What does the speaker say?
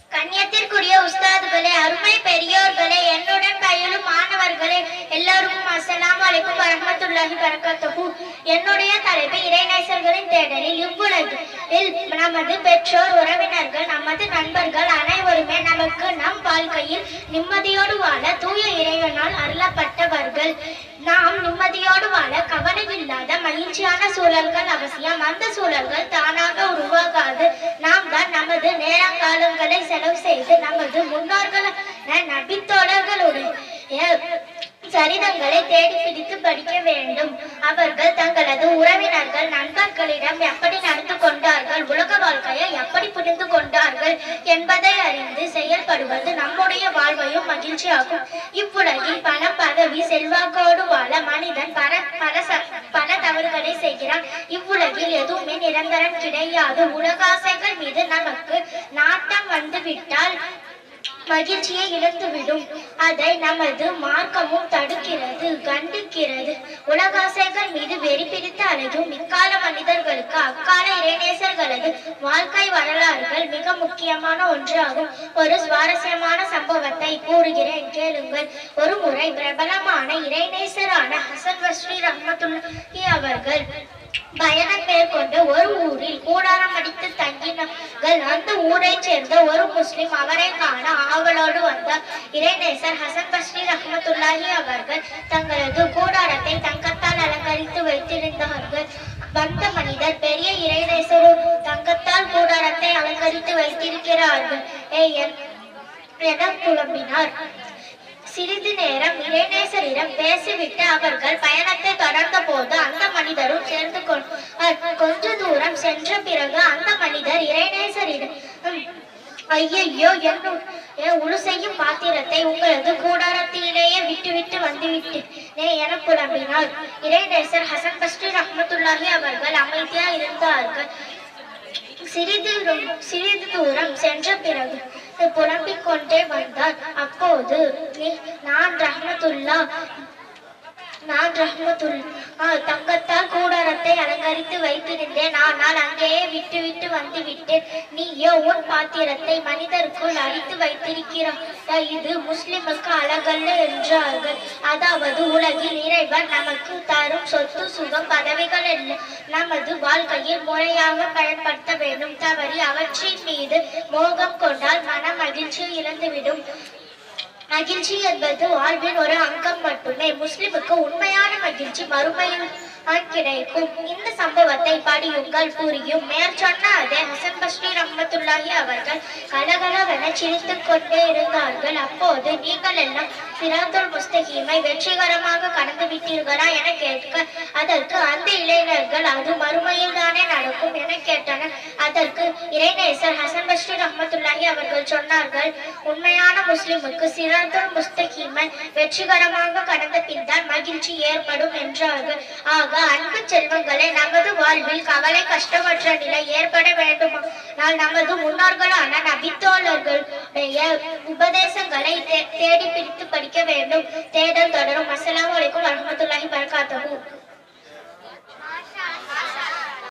கண்ணியத்திற்குரிய உஸ்தாதுகளே அருமை பெரியோர்களே என்னுடன் பயிலும் மாணவர்களே எல்லோருக்கும் அஸ்ஸலாமு அலைக்கும் வரஹ்மத்துல்லாஹி வரகாத்துஹு என்னுடைய தலைப்பு இறைநேசர்களின் தேடலில் இவ்வுலகில் நமது பெற்றோர் உறவினர்கள் நமது நண்பர்கள் அனைவருமே நமக்கு நம் வாழ்க்கையில் நிம்மதியோடு வாழ தூய இறைவனால் அருளப்பட்டவர்கள் நாம் நிம்மதியோடு வாழ கவலை இல்லாத மகிழ்ச்சியான சூழல்கள் அவசியம் அந்த சூழல்கள் தானாக உருவாகாது நாம் தான் நமது நேரங்காலங்களை செலவு செய்து நமது முன்னோர்களான நபித்தோழர்களுடைய சரிதங்களை தேடி பிடித்து படிக்க வேண்டும் அவர்கள் தங்களது உறவினர்கள் நண்பர்களிடம் எப்படி நடந்து கொண்டார்கள் உலக வாழ்க்கையை எப்படி புரிந்து கொண்டார்கள் என்பதை அறிந்து செயல்படுவது நம்முடைய வாழ்வையும் மகிழ்ச்சியாகும் இவ்வுலகில் பணம் பதவி செல்வாக்கோடு வாழ மனிதன் பல பல ச- பல தவறுகளை செய்கிறான் இவ்வுலகில் எதுவுமே நிரந்தரம் கிடையாது உலகாசைகள் மீது நமக்கு நாட்டம் வந்துவிட்டால் மகிழ்ச்சியை இழந்துவிடும் அதை நமது மார்க்கமும் தடுக்கிறது கண்டிக்கிறது உலகாசைகள் மீது வெறி பிடித்த அலையும் இக்கால மனிதர்களுக்கு அக்கால இறைநேசர்களது வாழ்க்கை வரலாறுகள் மிக முக்கியமான ஒன்றாகும் ஒரு சுவாரஸ்யமான சம்பவத்தை கூறுகிறேன் கேளுங்கள் ஒரு முறை பிரபலமான இறைநேசரான ஹசன் பஸ்ரி ரஹ்மத்துல்லாஹி அவர்கள் பயணம் மேற்கொண்டு ஒரு ஊரில் கூடாரம் அடித்து தங்கினார்கள் அந்த ஊரைச் சேர்ந்த ஒரு முஸ்லிம் அவரை காண ஆவலோடு வந்தார் இறைநேசர் ஹசன் பஸ்ரி ரஹ்மத்துல்லாஹி அவர்கள் தங்களது கூடாரத்தை தங்கத்தால் அலங்கரித்து வைத்திருந்தார்கள் வந்த மனிதர் பெரிய இறைநேசரு தங்கத்தால் கூடாரத்தை அலங்கரித்து வைத்திருக்கிறார்கள் ஏய், என்- என புலம்பினார் சிறிது நேரம் இறைநேசரிடம் பேசிவிட்டு அவர்கள் பயணத்தை தொடர்ந்த போது அந்த மனிதரும் சேர்ந்து கொண்டார் கொஞ்ச தூரம் சென்ற பிறகு அந்த மனிதர் இறைநேசரிடம் "ம், ஐயையோ என்ன என் உழுசையும் பாத்திரத்தை உங்களது கூடாரத்திலேயே விட்டுவிட்டு வந்துவிட்டு என புலம்பினார் இறைநேசர் ஹசன் பஸ்ரி ரஹ்மத்துல்லாஹி அவர்கள் அமைதியா இருந்தார்கள் சிறிது தூரம் சிறிது தூரம் சென்ற பிறகு புலம்பிக் கொண்டே வந்தார் அப்போது "நீ- நான் ரஹ்மத்துல்லா நான் ரஹ்மத்துல்லா தங்கத்தால் கூடாரத்தை அலங்கரித்து வைத்திருந்தேன் ஆனால் அங்கேயே விட்டு விட்டு வந்து விட்டேன் நீயோ உன் பாத்திரத்தை மனிதருக்குள் அடித்து வைத்திருக்கிறாய் இது முஸ்லிமுக்கு அழகல்ல என்றார்கள் அதாவது உலகில் இறைவன் நமக்கு தரும் சொத்து சுகம் பதவிகள் அல்ல நமது வாழ்க்கையில் முறையாக பயன்படுத்த வேண்டும் தவறி அவற்றின் மீது மோகம் கொண்டால் மன மகிழ்ச்சி இழந்துவிடும் மகிழ்ச்சி என்பது வாழ்வின் ஒரு அங்கம் மட்டுமே முஸ்லிமுக்கு உண்மையான மகிழ்ச்சி மறுமையில் தான் கிடைக்கும் இந்த சம்பவத்தை படியுங்கள் புரியும் மேற்சொன்ன அதே ஹசன் பஸ்ரி ரஹ்மத்துல்லாஹி அவர்கள் கலகலவென சிரித்துக் கொண்டே இருந்தார்கள் அப்போது நீங்கள் எல்லாம் சிராத்துல் முஸ்தகீமை வெற்றிகரமாக கடந்து விட்டீர்களா என கேட்க அதற்கு அந்த இளைஞர்கள் அது மறுமையில் தானே நடக்கும் என கேட்டனர் அதற்கு இறைநேசர் ஹசன் பஸ்ரி ரஹ்மத்துல்லாஹி அவர்கள் சொன்னார்கள் உண்மையான முஸ்லிமுக்கு சிராத்துல் முஸ்தகீமை வெற்றிகரமாக கடந்த பின்தான் மகிழ்ச்சி ஏற்படும் என்றார்கள் ஆக அன்பு செல்வங்களே நமது வாழ்வில் கவலை கஷ்டமற்ற நிலை ஏற்பட வேண்டுமானால் நமது முன்னோர்களான நபித்தோழர்களுடைய உபதேசங்களை தே- தேடி பிடித்து படிக்க வேண்டும் தேடல் தொடரும் அஸ்ஸலாமு